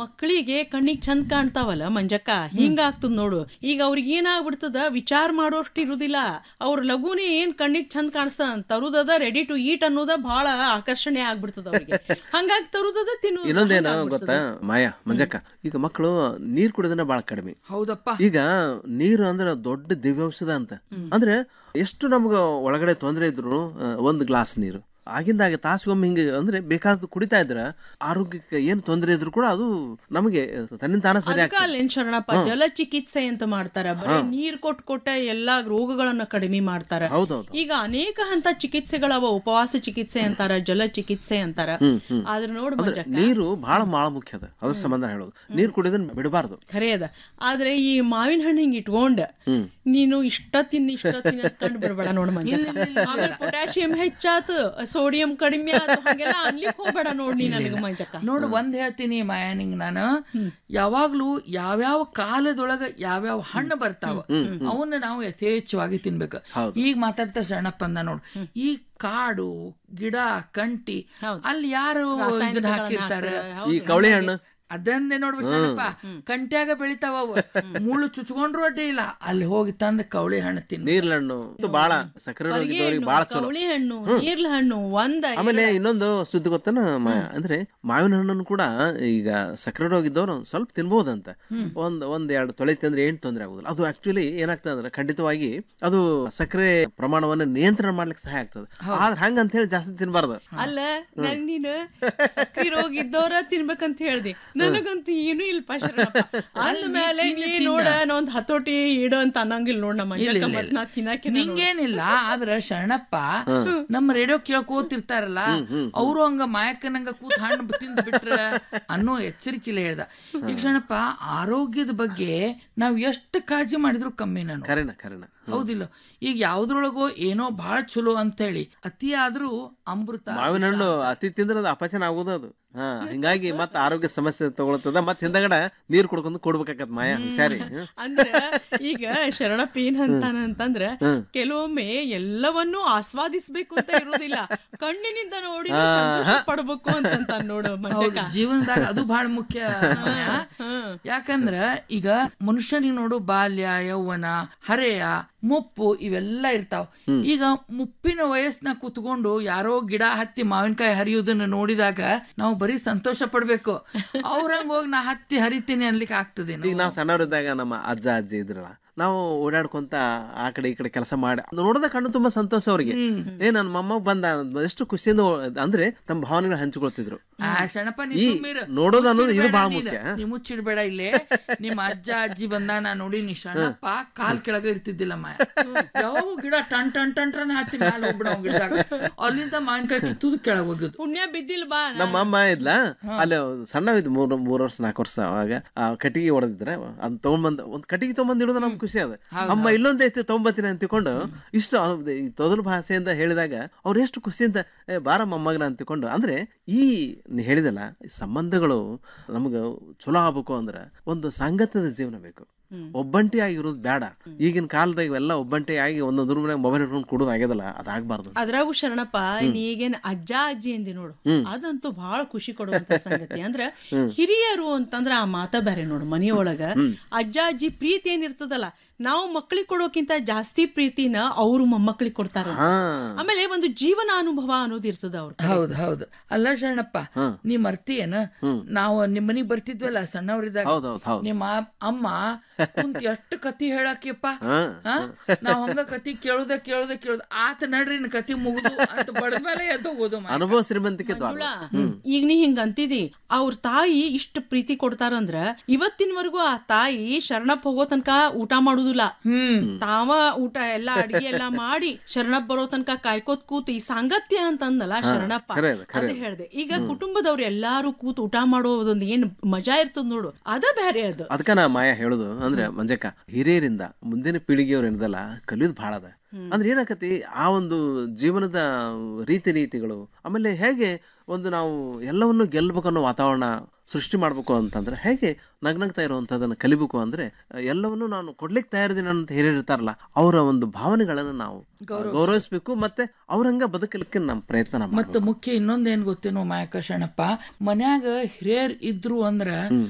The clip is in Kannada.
ಮಕ್ಕಳಿಗೆ ಕಣ್ಣಿಗೆ ಚಂದ ಕಾಣ್ತಾವಲ್ಲ ಮಂಜಕ್ಕ ಹಿಂಗಾಗ್ತದ ನೋಡು ಈಗ ಅವ್ರಿಗೆ ಏನಾಗ್ಬಿಡ್ತದ ವಿಚಾರ ಮಾಡೋಷ್ಟು ಇರುದಿಲ್ಲ ಅವ್ರ ಲಘುನೇ ಏನ್ ಕಣ್ಣಿಗೆ ಚಂದ ಕಾಣಿಸ್ತ ತರುದದ ರೆಡಿ ಟು ಈಟ್ ಅನ್ನೋದ ಬಹಳ ಆಕರ್ಷಣೆ ಆಗ್ಬಿಡ್ತದ ಅವ್ರಿಗೆ ಹಂಗಾಗಿ ತರುದದ ತಿನ್ನು ಇನ್ನೊಂದೇನು ಗೊತ್ತಾ ಮಾಯಾ ಮಂಜಕ್ಕ ಈಗ ಮಕ್ಕಳು ನೀರ್ ಕುಡಿಯೋದನ್ನ ಬಹಳ ಕಡಿಮೆ ಹೌದಪ್ಪ ಈಗ ನೀರು ಅಂದ್ರೆ ದೊಡ್ಡ ದಿವ್ಯೌಷಧ ಅಂತ ಅಂದ್ರೆ ಎಷ್ಟು ನಮ್ಗ ಒಳಗಡೆ ತೊಂದರೆ ಇದ್ರು ಆ, ಒಂದ್ ಗ್ಲಾಸ್ ನೀರು ಆಗಿಂದಾಗ ತಾಸಿಗೊಮ್ಮೆ ಹಿಂಗೆ ಅಂದ್ರೆ ಬೇಕಾದ ಕುಡಿತಾ ಇದ್ರ ಆರೋಗ್ಯಕ್ಕೆ ಏನ್ ತೊಂದರೆ ಇದ್ರು ಕೂಡ ಅದು ನಮಗೆ ತನ್ನಿಂದ ತಾನೇ ಸರಿ ಅದಕ್ಕ ಅಲ್ಲೇನ್ ಶರಣಪ್ಪ ಜಲ ಚಿಕಿತ್ಸೆ ಅಂತ ಮಾಡ್ತಾರ ಬರೀ ನೀರ್ ಕೊಟ್ ಕೊಟ್ಟ ಎಲ್ಲಾ ರೋಗಗಳನ್ನ ಕಡಿಮೆ ಮಾಡ್ತಾರ ಹೌದೌದು ಈಗ ಅನೇಕ ಹಂತ ಚಿಕಿತ್ಸೆಗಳವ ಉಪವಾಸ ಚಿಕಿತ್ಸೆ ಅಂತಾರ ಜಲ ಚಿಕಿತ್ಸೆ ಅಂತಾರ ಆದ್ರ ನೋಡ್ ಮಂಜಕ್ಕ ನೀರು ಬಹಳ ಬಹಳ ಮುಖ್ಯ ಅದ ಅದ್ರ ಸಂಬಂಧ ಹೇಳೋದು ನೀರು ಕುಡಿಯೋದನ್ನ ಬಿಡಬಾರ್ದು ಖರೆ ಅದ ಆದ್ರೆ ಈ ಮಾವಿನ ಹಣ್ಣು ಹಿಂಗ್ ಇಟ್ಕೊಂಡ ನೀನು ಇಷ್ಟ ತಿನ್ ಇಷ್ಟ ತಿನ್ ಕಂಡು ಬಿಡ್ಬೇಡ ನೋಡ್ ಮಂಜಕ್ಕ ಆಮೇಲೆ ಪೊಟ್ಯಾಸಿಯಂ ಹೆಚ್ಚಾತು ಸೋಡಿಯಂ ಕಡಿಮೆ ಆತು ಹಂಗೆಲ್ಲ ಅನ್ಲಿಕ್ ಹೋಗ್ಬೇಡ ನೋಡ್ ನೀ ನನಗ ಮಂಜಕ್ಕ ನೋಡು ಒಂದ್ ಹೇಳ್ತೀನಿ ಮಾಯಾ ನಿಂಗ್ ನಾನು ಯಾವಾಗ್ಲೂ ಯಾವ್ಯಾವ ಕಾಲದೊಳಗ ಯಾವ್ಯಾವ ಹಣ್ಣು ಬರ್ತಾವ ಅವನ್ನ ನಾವು ಯಥೇಚ್ಛವಾಗಿ ತಿನ್ಬೇಕು ಈಗ ಮಾತಾಡ್ತಾ ಶರಣಪ್ಪ ಅಂದ ನೋಡು ಈ ಕಾಡು ಗಿಡ ಕಂಟಿ ಅಲ್ಲಿ ಯಾರು ಇದನ್ನ ಹಾಕಿರ್ತಾರ ಈ ಕವಳೆ ಹಣ್ಣು ಅದನ್ನೇ ನೋಡ್ಬೇಕು ಶರಣಪ್ಪ ಕಂಟ್ಯಾಗ ಬೆಳಿತಾವ ಅವು ಮುಳ್ಳು ಚುಚ್ಕೊಂಡ್ರು ಅಡ್ಡಿ ಇಲ್ಲ ಅಲ್ಲಿ ಹೋಗಿ ತಂದ ಕವಳಿ ಹಣ್ಣು ತಿನ್ನು ನೀರ್ಲ ಹಣ್ಣು ಇದು ಬಹಳ ಸಕ್ಕರೆ ರೋಗ ಇದ್ದವ್ರಿಗೆ ಬಹಳ ಚಲೋ ಕವಳಿ ಹಣ್ಣು ನೀರ್ಲ ಹಣ್ಣು ಒಂದ ಆಮೇಲೆ ಇನ್ನೊಂದು ಸುದ್ದಿ ಗೊತ್ತನ ಮ- ಅಂದ್ರೆ ಮಾವಿನ ಹಣ್ಣನ್ನು ಕೂಡ ಈಗ ಸಕ್ಕರೆ ರೋಗ ಇದ್ದವ್ರು ಒಂದ್ ಸ್ವಲ್ಪ ತಿನ್ಬಹುದಂತ ಒಂದ್ ಒಂದ್ ಎರಡು ತೊಳೆ ತಿಂದ್ರೆ ಏನ್ ತೊಂದರೆ ಆಗುದಿಲ್ಲ ಅದು ಆಕ್ಚುಲಿ ಏನಾಗ್ತದೆ ಅಂದ್ರೆ ಖಂಡಿತವಾಗಿ ಅದು ಸಕ್ಕರೆ ಪ್ರಮಾಣವನ್ನ ನಿಯಂತ್ರಣ ಮಾಡ್ಲಿಕ್ಕೆ ಸಹಾಯ ಆಗ್ತದೆ ಆದ್ರೆ ಹಂಗ ಅಂತ ಹೇಳಿ ಜಾಸ್ತಿ ತಿನ್ಬಾರ್ದು ಅಲ್ಲ ನನ್ ನೀನು ಸಕ್ಕರೆ ರೋಗ ಇದ್ದವ್ರ ತಿನ್ಬೇಕಂತ ಹೇಳ್ದೆ ನನಗಂತೂ ಏನೂ ಇಲ್ಪ ಅಂದ ಮೇಲೆ ನೀ ನೋಡ ನಾ ಒಂದ್ ಹತೋಟಿ ಇಡು ಅಂತ ಅನ್ನಂಗಿಲ್ಲ ನೋಡ್ ನಮ್ಮ ಮಂಜಕ್ಕ ಮತ್ ನಾ ತಿನ್ನಕ್ಕೆ ನಿಂಗೇನಿಲ್ಲ ಆದ್ರ ಶರಣಪ್ಪ ನಮ್ಮ ರೇಡಿಯೋ ಕೇಳ್ಕೋತಿರ್ತಾರಲ್ಲ ಅವರು ಹಂಗ ಮಾಯಕ್ಕನಂಗ ಕೂತ್ ಹಣ್ಣು ತಿಂದ್ ಬಿಟ್ರ ಅನ್ನೋ ಎಚ್ಚರಿಕೆಲ್ಲ ಹೇಳ್ದ ಈಗ ಶರಣಪ್ಪ ಆರೋಗ್ಯದ ಬಗ್ಗೆ ನಾವ್ ಎಷ್ಟು ಕಾಳಜಿ ಮಾಡಿದ್ರು ಕಮ್ಮಿ ನಾನು ಕರೆನ ಕರೆನ ಹೌದಿಲ್ಲ ಈಗ ಯಾವ್ದ್ರೊಳಗೋ ಏನೋ ಬಹಳ ಚಲೋ ಅಂತೇಳಿ ಅತಿ ಆದ್ರೂ ಅಮೃತ ಮಾವಿನ ಹಣ್ಣು ಅತಿ ತಿಂದ್ರೆ ಅದು ಅಪಚನ ಆಗೋದು ಅದು ಹಾ ಹಿಂಗಾಗಿ ಮತ್ತ ಆರೋಗ್ಯ ಸಮಸ್ಯೆ ತಗೊಳ್ತದ ಮತ್ ಹಿಂದಗಡೆ ನೀರ್ ಕುಡ್ಕೊಂಡು ಕೊಡ್ಬೇಕಾಕತ್ ಮಾಯಾ ಹುಷಾರಿ ಹ್ಮ್. ಅಂದ್ರ ಈಗ ಶರಣಪ್ಪ ಏನ್ ಅಂತಾನ ಅಂತಂದ್ರ ಕೆಲವೊಮ್ಮೆ ಎಲ್ಲವನ್ನೂ ಆಸ್ವಾದಿಸ್ಬೇಕು ಅಂತ ಇರುವುದಿಲ್ಲ ಕಣ್ಣಿನಿಂದ ನೋಡಿ ಸಂತೋಷ ಪಡ್ಬೇಕು ಅಂತ ನೋಡು ಮಂಜಕ್ಕ ಜೀವನದಾಗ ಅದು ಬಹಳ ಮುಖ್ಯ ಮಾಯ. ಯಾಕಂದ್ರ ಈಗ ಮನುಷ್ಯನಿಗೆ ನೋಡು ಬಾಲ್ಯ ಯೌವನ ಹರೆಯ ಮುಪ್ಪು ಇವೆಲ್ಲ ಇರ್ತಾವ ಈಗ ಮುಪ್ಪಿನ ವಯಸ್ಸಿನ ಕೂತ್ಕೊಂಡು ಯಾರೋ ಗಿಡ ಹತ್ತಿ ಮಾವಿನಕಾಯಿ ಹರಿಯುವುದನ್ನ ನೋಡಿದಾಗ ನಾವು ಬರೀ ಸಂತೋಷ ಪಡ್ಬೇಕು ಅವ್ರಂಗ ಹೋಗಿ ನಾ ಹತ್ತಿ ಹರಿತೀನಿ ಅನ್ಲಿಕ್ಕೆ ಆಗ್ತದೆ ಈಗ ನಾವು ಸಣ್ಣವರಿದ್ದಾಗ ನಮ್ಮ ಅಜ್ಜ ಅಜ್ಜಿ ಇದ್ರಲ್ಲ ನಾವು ಓಡಾಡ್ಕೊಂತ ಆ ಕಡೆ ಈ ಕಡೆ ಕೆಲಸ ಮಾಡಿ ಅದ್ ನೋಡಿದ ಕಣ್ಣು ತುಂಬಾ ಸಂತೋಷ ಅವ್ರಿಗೆ ಏ ನನ್ನ ಮೊಮ್ಮ ಬಂದ ಎಷ್ಟು ಖುಷಿಯಿಂದ ಓ- ಅಂದ್ರೆ ತಮ್ಮ ಭಾವನೆಗಳು ಹಂಚಿಕೊಳ್ತಿದ್ರು ಆ ಶಣಪ್ಪ ನೀ ಈ ಸುಮ್ಮಿರು. ನೋಡೋದು ಅನ್ನೋದು ಇದು ಮುಚ್ಚಿಡ್ಬೇಡ ಬಹಳ ನೀನು. ಮುಖ್ಯ. ನೀ ಮುಚ್ಚಿಡ್ಬೇಡ ಇಲ್ಲೇ ನಿಮ್ಮ ಅಜ್ಜ ಅಜ್ಜಿ ಬಂದ ನಾ ನೋಡಿ ನೀ ಶರಣಪ್ಪ ಕಾಲ್ ಕೆಳಗ ಇರ್ತಿದ್ದಿಲ್ಲ ಮಾಯ ಯಾವ ಗಿಡ ಟನ್ ಟನ್ ಟನ್ ಟನ್ ಹತ್ತಿ ಮ್ಯಾಲ ಹೋಗ್ಬಿಡ ಗಿಡದಾಗ ಅಲ್ಲಿಂದ ಮಾವಿನಕಾಯಿ ಕಿತ್ತುದು ಕೆಳಗ್ ಹೋಗುದು ಪುಣ್ಯ ಬಿದ್ದಿಲ್ ಬಾ ನಮ್ಮ ಅಮ್ಮ ಇದ್ಲ ಅಲ್ಲಿ ಸಣ್ಣವಿದ್ ಮೂರ್ ಮೂರ್ ವರ್ಷ ನಾಲ್ಕು ವರ್ಷ ಅವಾಗ ಆ ಕಟ್ಟಿಗೆ ಹೊಡೆದಿದ್ರೆ ಅದ್ ತಗೊಂಡ್ಬಂದ್ ಒಂದ್ ಕಟ್ಟಿಗೆ ತಗೊಂಬಂದ್ ಇಡೋದು ನಮ್ಗೆ ಖುಷಿ ಅದ ಅಮ್ಮ ಇಲ್ಲೊಂದ್ ಐತಿ ತಗೊಂಬತ್ತೀನಿ ಅಂತ ತಿಳ್ಕೊಂಡು ಇಷ್ಟು ಅನುಭವ- ಈ ತೊದಲು ಭಾಷೆಯಿಂದ ಹೇಳಿದಾಗ ಅವ್ರು ಎಷ್ಟು ಖುಷಿಯಿಂದ ಏ ಬಾರ ಮೊಮ್ಮಗನ ಅಂತ ತಿಳ್ಕೊಂಡು ಅಂದ್ರೆ ಈ ನೀ ಹೇಳಿದಲ್ಲ ಈ ಸಂಬಂಧಗಳು ನಮ್ಗ ಚಲೋ ಆಗ್ಬೇಕು ಅಂದ್ರ ಒಂದು ಸಂಗತದ ಜೀವನ ಬೇಕು ಒಬ್ಬಂಟಿ ಆಗಿರೋದು ಬೇಡ ಈಗಿನ ಕಾಲದಾಗ ಇವೆಲ್ಲ ಒಬ್ಬಂಟಿ ಆಗಿ ಒಂದೊಂದು ರೂಮ್ನಾಗ ಮೊಬೈಲ್ ಇಟ್ಕೊಂಡು ಕೊಡೋದು ಆಗ್ಯದಲ್ಲ ಅದಾಗಬಾರ್ದು ಅದ್ರಾಗೂ ಶರಣಪ್ಪ ನೀಗೇನ್ ಅಜ್ಜ ಅಜ್ಜಿ ಎಂದಿ ನೋಡು ಅದಂತೂ ಬಹಳ ಖುಷಿ ಕೊಡುವಂತ ಸಂಗತಿ ಅಂದ್ರ ಹಿರಿಯರು ಅಂತಂದ್ರ ಆ ಮಾತ ಬೇರೆ ನೋಡು ಮನೆಯೊಳಗ ಅಜ್ಜ ಅಜ್ಜಿ ಪ್ರೀತಿ ಏನಿರ್ತದಲ್ಲ ನಾವು ಮಕ್ಕಳಿಗೆ ಕೊಡೋಕ್ಕಿಂತ ಜಾಸ್ತಿ ಪ್ರೀತಿನ ಅವ್ರು ಮೊಮ್ಮಕ್ಕಳಿಗೆ ಕೊಡ್ತಾರ ಹಾ ಆಮೇಲೆ ಒಂದು ಜೀವನ ಅನುಭವ ಅನ್ನೋದು ಇರ್ತದ ಅವ್ರ ಹೌದ್ ಹೌದು ಅಲ್ಲ ಶರಣಪ್ಪ ನೀ ಮರ್ತಿಯೇನ ನಾವು ನಿಮ್ ಮನಿಗ್ ಬರ್ತಿದ್ವಲ್ಲ ಸಣ್ಣವ್ರಿದ್ದಾಗ ಹೌದ್ ಹೌದ್ ಹೌದ್ ನಿಮ್ಮ ಅಮ್ಮ ಕುಂತ್ ಎಷ್ಟು ಕತಿ ಹೇಳಕ್ಕಿಪ್ಪ ಹಾ ಹಾ? ನಾವ್ ಹಂಗ ಕತಿ ಕೇಳುದ ಕೇಳುದ ಕೇಳುದ ಆತ ನಡ್ರಿ ಇನ್ ಕತಿ ಮುಗಿದು ಅಂತ ಬಡದ್ಮೇಲೆ ಎದ್ದು ಹೋಗೋದು ಮಾಯ. ಅನುಭವ ಶ್ರೀಮಂತಿಕೆ ದ್ವಾರ. ಈಗ ನೀ ಹಿಂಗ ಅಂತಿದಿ ಅವ್ರ ತಾಯಿ ಇಷ್ಟ ಪ್ರೀತಿ ಕೊಡ್ತಾರಂದ್ರ ಇವತ್ತಿನವರೆಗೂ ಆ ತಾಯಿ ಶರಣಪ್ಪ ಹೋಗೋ ತನಕ ಊಟ ಮಾಡುದಿಲ್ಲ ತಾವ ಊಟ ಎಲ್ಲಾ ಅಡಿಗೆ ಎಲ್ಲಾ ಮಾಡಿ ಶರಣಪ್ಪ ಬರೋ ತನಕ ಕಾಯ್ಕೋತ್ ಕೂತು ಈ ಸಾಂಗತ್ಯ ಅಂತಂದಲ್ಲ ಶರಣಪ್ಪ ಖರೆ ಅದು, ಖರೆ ಅದೇ ಹೇಳ್ದೆ ಈಗ ಕುಟುಂಬದವ್ರು ಎಲ್ಲಾರು ಕೂತು ಊಟ ಮಾಡೋದೊಂದು ಏನ್ ಮಜಾ ಇರ್ತದ ನೋಡು ಅದ ಬ್ಯಾರೆ ಅದು ಅದಕ್ಕ ನಾ ಮಾಯ ಹೇಳುದು ಅಂದ್ರೆ ಮಂಜಕ್ಕ ಹಿರಿಯರಿಂದ ಮುಂದಿನ ಪೀಳಿಗೆಯವ್ರು ಏನದಲ್ಲ ಕಲಿಯೋದು ಭಾಳ ಅದ ಅಂದ್ರೆ ಏನಾಕತಿ ಆ ಒಂದು ಜೀವನದ ರೀತಿ ನೀತಿಗಳು ಆಮೇಲೆ ಹೇಗೆ ಒಂದು ನಾವು ಎಲ್ಲವನ್ನು ಗೆಲ್ಲಬೇಕು ಅನ್ನೋ ವಾತಾವರಣ ಸೃಷ್ಟಿ ಮಾಡ್ಬೇಕು ಅಂತಂದ್ರೆ ಹೇಗೆ ನಗ್ನಗ್ತಾ ಇರುವಂತದನ್ನ ಕಲಿಬೇಕು ಅಂದ್ರೆ ಎಲ್ಲವನ್ನು ನಾನು ಕೊಡ್ಲಿಕ್ಕೆ ತಯಾರಿದ್ದೀನಿ ಅಂತ ಹಿರಿಯರು ಇರ್ತಾರಲ್ಲ ಅವರ ಒಂದು ಭಾವನೆಗಳನ್ನ ನಾವು ಗೌರವಿಸ್ಬೇಕು ಮತ್ತೆ ಅವ್ರಂಗ ಬದುಕಲಿಕ್ಕೆ ನಮ್ಮ ಪ್ರಯತ್ನ ನಾವು ಮತ್ತ ಮುಖ್ಯ ಇನ್ನೊಂದ್ ಏನ್ ಗೊತ್ತೇನೋ ಮಾಯಕ ಶರಣಪ್ಪ ಮನ್ಯಾಗ ಹಿರಿಯರ್ ಇದ್ರು ಅಂದ್ರ